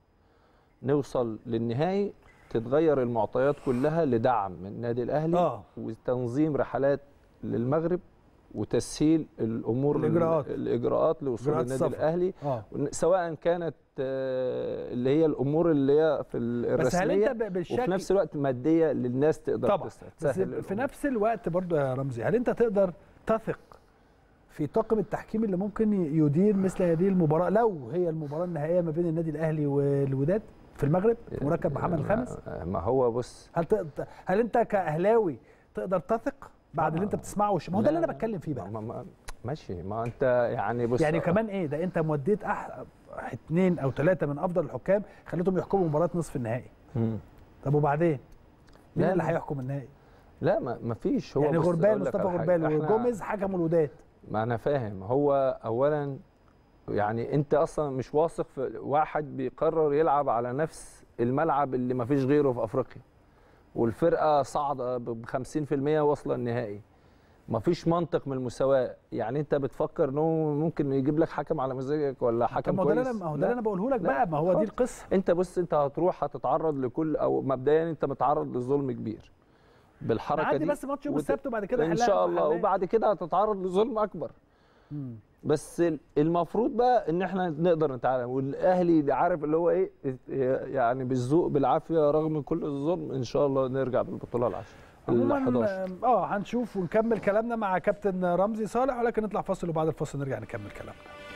نوصل للنهائي تتغير المعطيات كلها لدعم من النادي الاهلي آه. وتنظيم رحلات للمغرب وتسهيل الامور الإجراءات. الاجراءات لوصول إجراءات النادي السفر. الاهلي اه سواء كانت آه، اللي هي الامور اللي هي في ال- بس هل الرسميه انت ب- بالشكل وفي نفس الوقت ماديه للناس تقدر طبعا تس- بس تسهل في الأمور. نفس الوقت برضو يا رمزي هل انت تقدر تثق في طاقم التحكيم اللي ممكن يدير مثل هذه المباراه لو هي المباراه النهائيه ما بين النادي الاهلي والوداد في المغرب في مركب محمد الخامس ما- ما هو بص هل تقدر هل انت كاهلاوي تقدر تثق بعد اللي انت طبعا. بتسمعه وش- ما هو ده اللي لا، انا بتكلم فيه بقى ما ما ماشي ما انت يعني بص يعني كمان ايه ده انت موديت أح... اثنين او ثلاثه من افضل الحكام خليتهم يحكموا مباراه نصف النهائي مم. طب وبعدين مين لا، اللي لا. هيحكم النهائي لا ما ما فيش هو يعني بص غربال أقول لك مصطفى على حاجة. غربال إحنا- وجوميز حكموا الوداد ما انا فاهم هو اولا يعني انت اصلا مش واثق في واحد بيقرر يلعب على نفس الملعب اللي ما فيش غيره في افريقيا والفرقه صاعده ب 50% واصله النهائي ما فيش منطق من المساواه يعني انت بتفكر انه ممكن يجيب لك حكم على مزاجك ولا طب حكم ما هو ده كويس اللي أنا- ما هو ده لا. اللي انا بقوله لك لا، بقى ما هو دي خالص. القصه انت بص انت هتروح هتتعرض لكل او مبدئيا انت متعرض لظلم كبير بالحركه نعدي دي بس ماتش يوم وت- السبت وبعد كده ان نحلها شاء في الله حلال. وبعد كده هتتعرض لظلم اكبر مم. بس ال- المفروض بقى ان احنا نقدر نتعلم والاهلي عارف اللي هو ايه يعني بالذوق بالعافيه رغم كل الظلم ان شاء الله نرجع بالبطوله العشر ال 11 عموما اه هنشوف ونكمل كلامنا مع كابتن رمزي صالح ولكن نطلع فاصل وبعد الفاصل نرجع نكمل كلامنا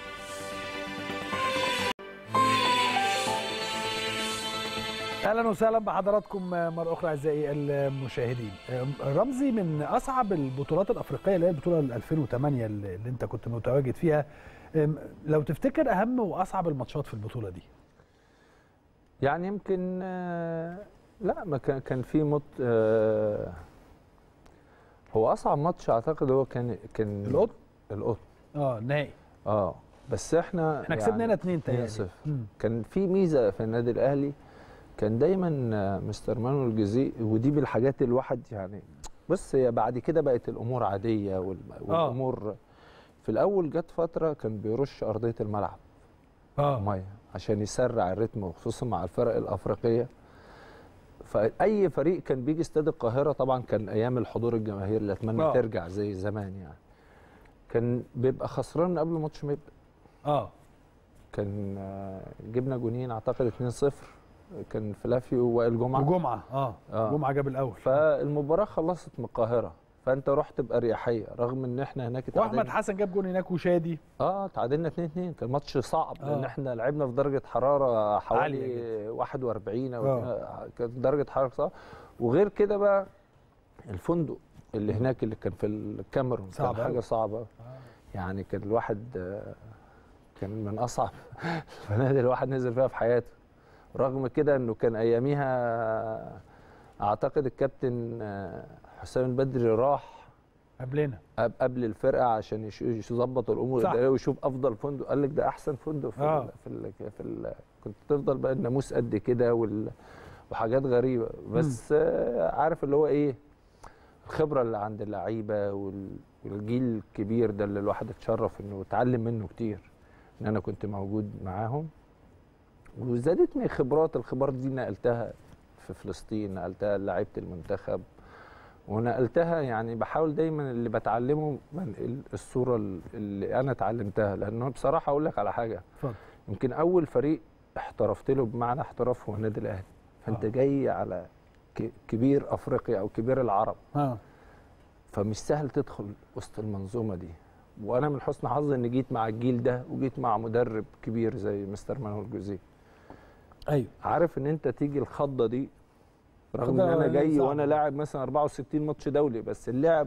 اهلا وسهلا بحضراتكم مره اخرى اعزائي المشاهدين رمزي من اصعب البطولات الافريقيه اللي هي البطوله ال 2008 اللي اللي انت كنت متواجد فيها أم، لو تفتكر اهم واصعب الماتشات في البطوله دي يعني يمكن آه، لا ما كان كان في مط آه، هو اصعب ماتش اعتقد هو كان كان القطن القطن اه النهائي اه بس احنا احنا كسبنا هنا 2 تاني 2-0 مم. كان في ميزه في النادي الاهلي كان دايما آه، مستر مانويل الجزيء ودي بالحاجات الواحد يعني بص هي بعد كده بقت الامور عاديه وال- والامور في الاول جت فتره كان بيرش ارضيه الملعب اه ميه عشان يسرع الريتم وخصوصا مع الفرق الافريقيه فاي فريق كان بيجي استاد القاهره طبعا كان ايام الحضور الجماهيري اللي اتمنى آه. ترجع زي زمان يعني كان بيبقى خسران قبل الماتش ما يبدا اه كان آه، جبنا جونين اعتقد 2-0 كان فلافيو ووائل جمعه وجمعه اه, آه. جمعه جاب الاول فالمباراه خلصت من القاهره فانت رحت باريحيه رغم ان احنا هناك واحمد اتعادلنا حسن جاب جون هناك وشادي اه تعادلنا 2 2 كان ماتش صعب لان آه. احنا لعبنا في درجه حراره عالية حوالي 41 او آه. آه. كانت درجه حراره صعبه وغير كده بقى الفندق اللي هناك اللي كان في الكاميرون صعب كان حاجه أوي. صعبه يعني كان الواحد آه، كان من اصعب الفنادق الواحد نزل فيها في حياته رغم كده انه كان اياميها اعتقد الكابتن آه، حسام البدري راح قبلنا قب- قبل الفرقه عشان يش- يظبط الامور صح. الاداريه ويشوف افضل فندق قال لك ده احسن فندق في آه. ال في ال في ال كنت تفضل بقى الناموس قد كده وال وحاجات غريبه بس آه، عارف اللي هو ايه الخبره اللي عند اللعيبه وال- والجيل الكبير ده اللي الواحد اتشرف انه اتعلم منه كتير ان انا كنت موجود معاهم وزادتني خبرات الخبرات دي نقلتها في فلسطين نقلتها لعيبه المنتخب ونقلتها يعني بحاول دايما اللي بتعلمه من الصوره اللي انا اتعلمتها لانه بصراحه اقول لك على حاجه اتفضل يمكن اول فريق احترفت له بمعنى احتراف هو النادي الاهلي فانت آه. جاي على ك- كبير افريقيا او كبير العرب اه فمش سهل تدخل وسط المنظومه دي وانا من حسن حظي ان جيت مع الجيل ده وجيت مع مدرب كبير زي مستر مانويل جوزيه ايوه عارف ان انت تيجي الخضه دي رغم ان خضة انا جاي صعبة. وانا لاعب مثلا 64 ماتش دولي بس اللعب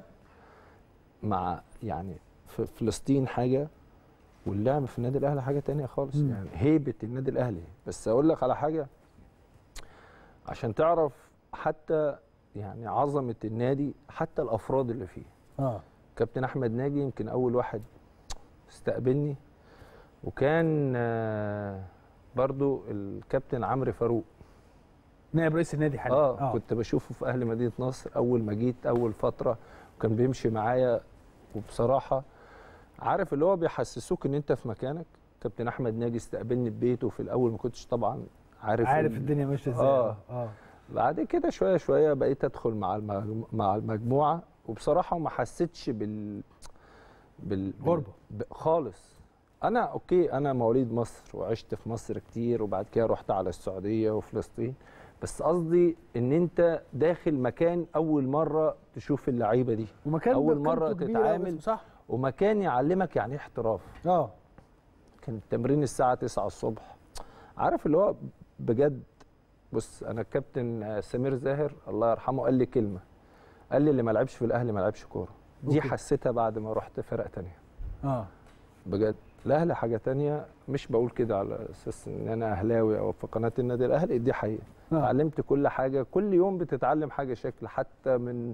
مع يعني في فلسطين حاجه واللعب في النادي الاهلي حاجه تانية خالص مم. يعني هيبه النادي الاهلي بس اقول لك على حاجه عشان تعرف حتى يعني عظمه النادي حتى الافراد اللي فيه اه كابتن احمد ناجي يمكن اول واحد استقبلني وكان آه، برضو الكابتن عمرو فاروق نائب رئيس النادي حاليا آه, اه كنت بشوفه في اهل مدينه نصر اول ما جيت اول فتره وكان بيمشي معايا وبصراحه عارف اللي هو بيحسسوك ان انت في مكانك كابتن احمد ناجي استقبلني في بيته في الاول ما كنتش طبعا عارف عارف ال- الدنيا ماشيه ازاي آه. اه بعد كده شويه شويه بقيت ادخل مع المجمو- مع المجموعه وبصراحه ما حسيتش بال بال غربة. ب... خالص انا اوكي انا مواليد مصر وعشت في مصر كتير وبعد كده رحت على السعوديه وفلسطين بس قصدي ان انت داخل مكان اول مره تشوف اللعيبه دي ومكان أول بقيمته مرة كبيرة تتعامل واسمه صح ومكان يعلمك يعني ايه احتراف اه كان التمرين الساعة 9 الصبح عارف اللي هو بجد بص أنا الكابتن سمير زاهر الله يرحمه قال لي كلمة قال لي اللي ما لعبش في الأهلي ما لعبش كورة دي أوكي. حسيتها بعد ما رحت فرق تانية اه بجد الأهلي حاجة تانية مش بقول كده على أساس إن أنا أهلاوي أو في قناة النادي الأهلي دي حقيقة آه. اتعلمت كل حاجة كل يوم بتتعلم حاجة شكل حتى من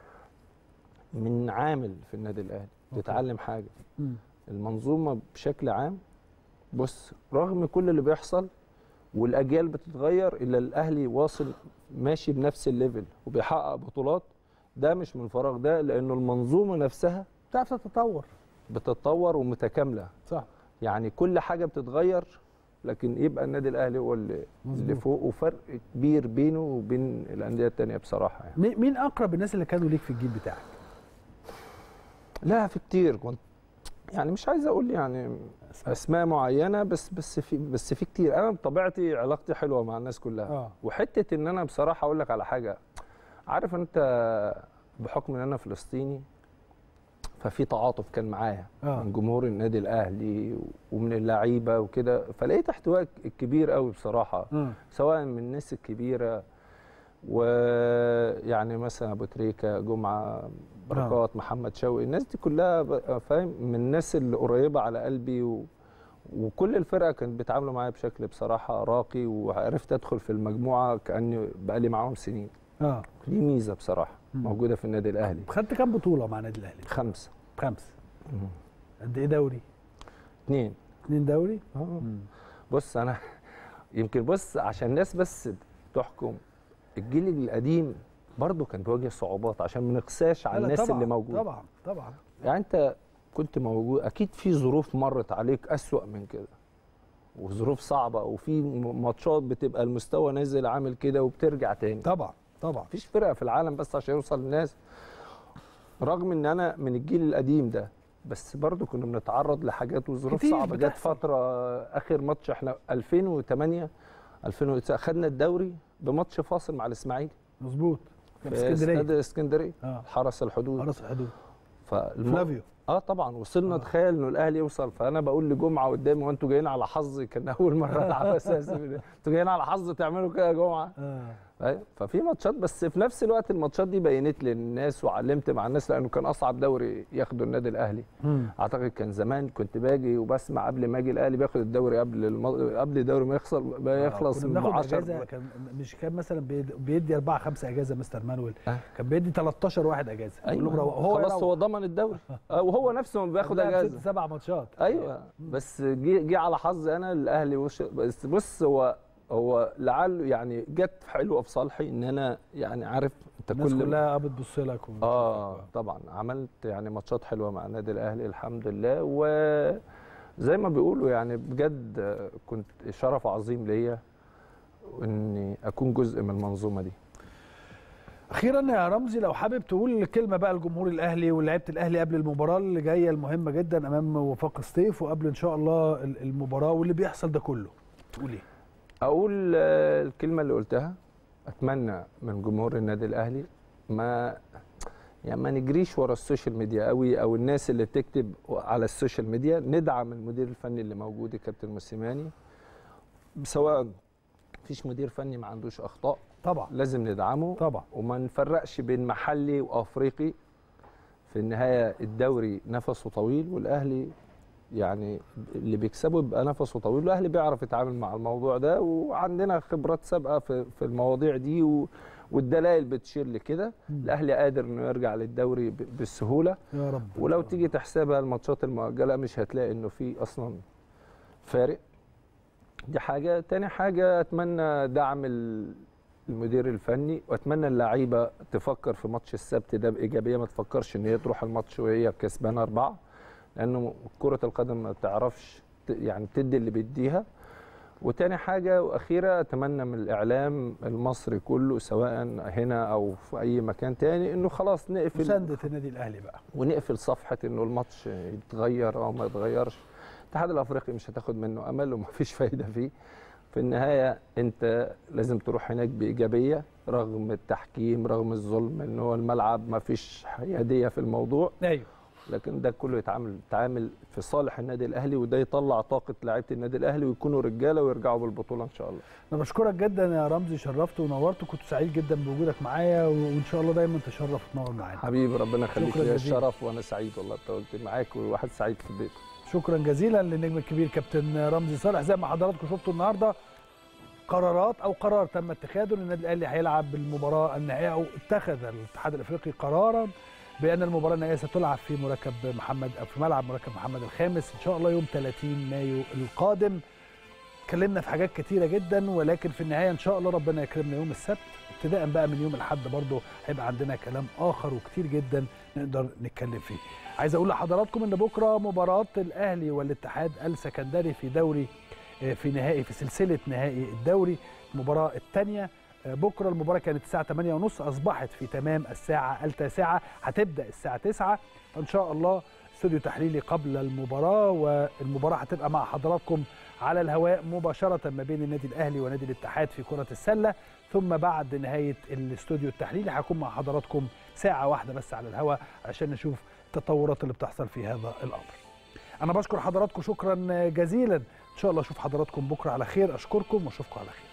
من عامل في النادي الأهلي أوكي. تتعلم حاجة مم. المنظومه بشكل عام بص رغم كل اللي بيحصل والاجيال بتتغير الا الاهلي واصل ماشي بنفس الليفل وبيحقق بطولات ده مش من فراغ ده لانه المنظومه نفسها تعرف تتطور بتتطور ومتكامله صح يعني كل حاجه بتتغير لكن يبقى النادي الاهلي هو اللي, اللي مظبوط. فوق وفرق كبير بينه وبين الانديه التانيه بصراحه يعني مين مين اقرب الناس اللي كانوا ليك في الجيل بتاعك لا في كتير كنت يعني مش عايز اقول يعني اسماء معينه بس بس في بس في كتير انا بطبيعتي علاقتي حلوه مع الناس كلها اه وحته ان انا بصراحه اقول لك على حاجه عارف انت بحكم ان انا فلسطيني ففي تعاطف كان معايا آه. من جمهور النادي الاهلي ومن اللعيبه وكده فلقيت احتواء كبير قوي بصراحه اه سواء من الناس الكبيره ويعني مثلا ابو تريكه جمعه بركات محمد شوقي الناس دي كلها ب- فاهم من الناس اللي قريبه على قلبي و... وكل الفرقه كانت بيتعاملوا معايا بشكل بصراحه راقي وعرفت ادخل في المجموعه كاني بقالي معاهم سنين اه دي ميزه بصراحه مم. موجوده في النادي الاهلي خدت كام بطوله مع النادي الاهلي خمسه خمسه قد ايه دوري اثنين اثنين دوري آه. بص انا يمكن بص عشان الناس بس تحكم الجيل القديم برضه كان بيواجه صعوبات عشان ما نقساش على لا، لا، الناس طبعاً، اللي موجوده طبعا طبعا يعني انت كنت موجود اكيد في ظروف مرت عليك اسوأ من كده وظروف صعبه وفي م- ماتشات بتبقى المستوى نازل عامل كده وبترجع تاني طبعا طبعا مفيش فرقه في العالم بس عشان يوصل للناس رغم ان انا من الجيل القديم ده بس برضو كنا بنتعرض لحاجات وظروف كتير صعبه جت بتحصل. فتره اخر ماتش احنا 2008 2009 خدنا الدوري بماتش فاصل مع الاسماعيلي مظبوط في في اسكندريه استاد اسكندريه اه حرس الحدود حرس الحدود فالم... فلافيو اه طبعا وصلنا آه. تخيل انه الاهلي يوصل فانا بقول لجمعه قدامي وانتوا جايين على حظ كان اول مره العب اساسي انتوا جايين على حظ تعملوا كده يا جمعه اه أيوة. ففي ماتشات بس في نفس الوقت الماتشات دي بينت للناس وعلمت مع الناس لانه كان اصعب دوري ياخده النادي الاهلي مم. اعتقد كان زمان كنت باجي وبسمع قبل ما اجي الاهلي بياخد الدوري قبل الم... قبل الدوري ما يخلص ما يخلص كنا بناخد 10 اجازه كان مش كان مثلا بيد- بيدي اربعه خمسه اجازه مستر مانويل آه. كان بيدي 13 واحد اجازه يقول لهم ايوه روحوا. هو خلاص يروح. هو ضمن الدوري آه، وهو نفسه ما بياخد لعب ست اجازه سبع ماتشات ايوه بس جه جه على حظي انا الاهلي وش بس بص هو هو لعله يعني جت حلوه في صالحي ان انا يعني عارف انت الناس كل كلها بتبص لك و... اه طبعا عملت يعني ماتشات حلوه مع النادي الاهلي الحمد لله وزي ما بيقولوا يعني بجد كنت شرف عظيم ليا اني اكون جزء من المنظومه دي اخيرا يا رمزي لو حابب تقول كلمه بقى لجمهور الاهلي ولاعيبه الاهلي قبل المباراه اللي جايه المهمه جدا امام وفاق سطيف وقبل ان شاء الله ال- المباراه واللي بيحصل ده كله تقول ايه اقول آه، الكلمه اللي قلتها اتمنى من جمهور النادي الاهلي ما يعني ما نجريش ورا السوشيال ميديا قوي او الناس اللي بتكتب على السوشيال ميديا ندعم المدير الفني اللي موجود الكابتن موسيماني سواء مفيش مدير فني ما عندوش اخطاء طبعا لازم ندعمه طبعا وما نفرقش بين محلي وافريقي في النهايه الدوري نفسه طويل والاهلي يعني اللي بيكسبه بيبقى نفسه طويل والاهلي بيعرف يتعامل مع الموضوع ده وعندنا خبرات سابقه في في المواضيع دي و والدلائل بتشير لكده مم. الاهلي قادر انه يرجع للدوري ب- بالسهوله يا رب ولو تيجي تحسبها الماتشات المؤجله مش هتلاقي انه في اصلا فارق دي حاجه تاني حاجه اتمنى دعم ال- المدير الفني واتمنى اللعيبه تفكر في ماتش السبت ده بايجابيه ما تفكرش ان هي تروح الماتش وهي كسبانه اربعه لانه كره القدم ما بتعرفش ت- يعني تدي اللي بيديها وتاني حاجة وأخيرة أتمنى من الإعلام المصري كله سواء هنا أو في أي مكان تاني إنه خلاص نقفل مسانده النادي الاهلي بقى ونقفل صفحه انه الماتش يتغير او ما يتغيرش الاتحاد الافريقي مش هتاخد منه امل ومفيش فايده فيه في النهايه انت لازم تروح هناك بايجابيه رغم التحكيم رغم الظلم ان هو الملعب ما فيش حياديه في الموضوع ايوه لكن ده كله يتعامل يتعامل في صالح النادي الاهلي وده يطلع طاقه لعيبه النادي الاهلي ويكونوا رجاله ويرجعوا بالبطوله ان شاء الله انا بشكرك جدا يا رمزي شرفت ونورت وكنت سعيد جدا بوجودك معايا وان شاء الله دايما تشرف وتنور معانا حبيبي ربنا يخليك شكراً ليا جزيلاً. الشرف وانا سعيد والله انت قلت معاك وواحد سعيد في البيت شكرا جزيلا للنجم الكبير كابتن رمزي صالح زي ما حضراتكم شفتوا النهارده قرارات او قرار تم اتخاذه ان النادي الاهلي هيلعب بالمباراه النهائيه او اتخذ الاتحاد الافريقي قرارا بان المباراه النهائيه ستلعب في مركب محمد او في ملعب مركب محمد الخامس ان شاء الله يوم 30 مايو القادم اتكلمنا في حاجات كتيره جدا ولكن في النهايه ان شاء الله ربنا يكرمنا يوم السبت ابتداء بقى من يوم الاحد برضه هيبقى عندنا كلام اخر وكتير جدا نقدر نتكلم فيه عايز اقول لحضراتكم ان بكره مباراه الاهلي والاتحاد السكندري في دوري آه، في نهائي في سلسله نهائي الدوري المباراه الثانيه بكره المباراه كانت الساعه 8:30 اصبحت في تمام الساعه التاسعه هتبدا الساعه 9 فان شاء الله استوديو تحليلي قبل المباراه والمباراه هتبقى مع حضراتكم على الهواء مباشره ما بين النادي الاهلي ونادي الاتحاد في كره السله ثم بعد نهايه الاستوديو التحليلي هكون مع حضراتكم ساعه واحده بس على الهواء عشان نشوف التطورات اللي بتحصل في هذا الامر انا بشكر حضراتكم شكرا جزيلا ان شاء الله اشوف حضراتكم بكره على خير اشكركم واشوفكم على خير